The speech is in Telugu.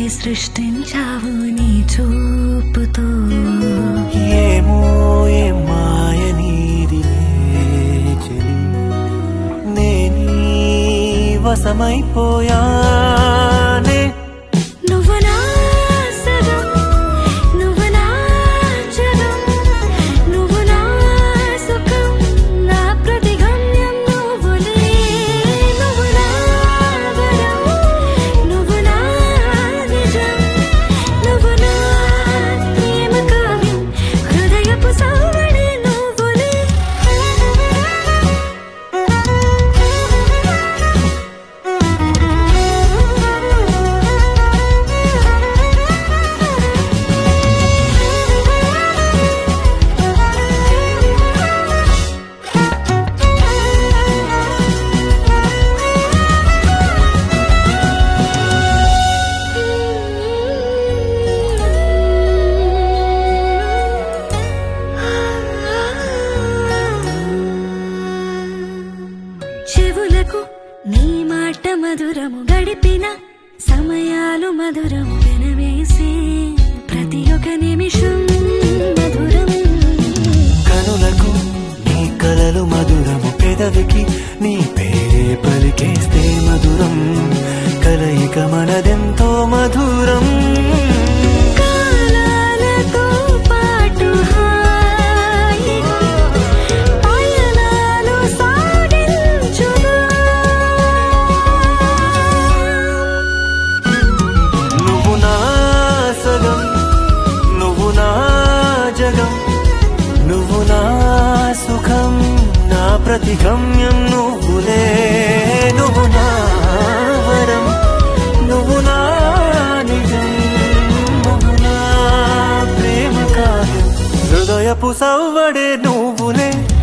సృష్టించావు నీ చూపుతో ఏమో ఏ మాయ నీదిలే చెలి నేనీ వశమైపోయానే నువ్వు నా సగం నువ్వు నా జగం నువ్వు నా సుఖం నా ప్రతిగమ్యం నువ్వులే నువ్వు నా వరం నువ్వు నా నిజం నువ్వు నా ప్రేమ కావ్యం హృదయపు సౌవడి నువ్వులే చెవులకు నీ మాట మధురము గడిపిన సమయాలు మధురము వినవేసే ప్రతి ఒక్క నిమిషం మధురం కనులకు నీ కలలు మధురము పెదవికి నీ పేరే పలికేస్తే మధురం కలయిక మనదెంతో మధురం కాలాలతో పాటు హాయిగా పయనాలు సాగించుగా నువ్వు నా సగం నువ్వు నా జగం నువ్వు నా సుఖం నా ప్రతిగమ్యం నువ్వులే నువ్వు నా వరం నువ్వు నా నిజం నువ్వు నా ప్రేమ కావ్యం హృదయపు సవ్వడే నువ్వులే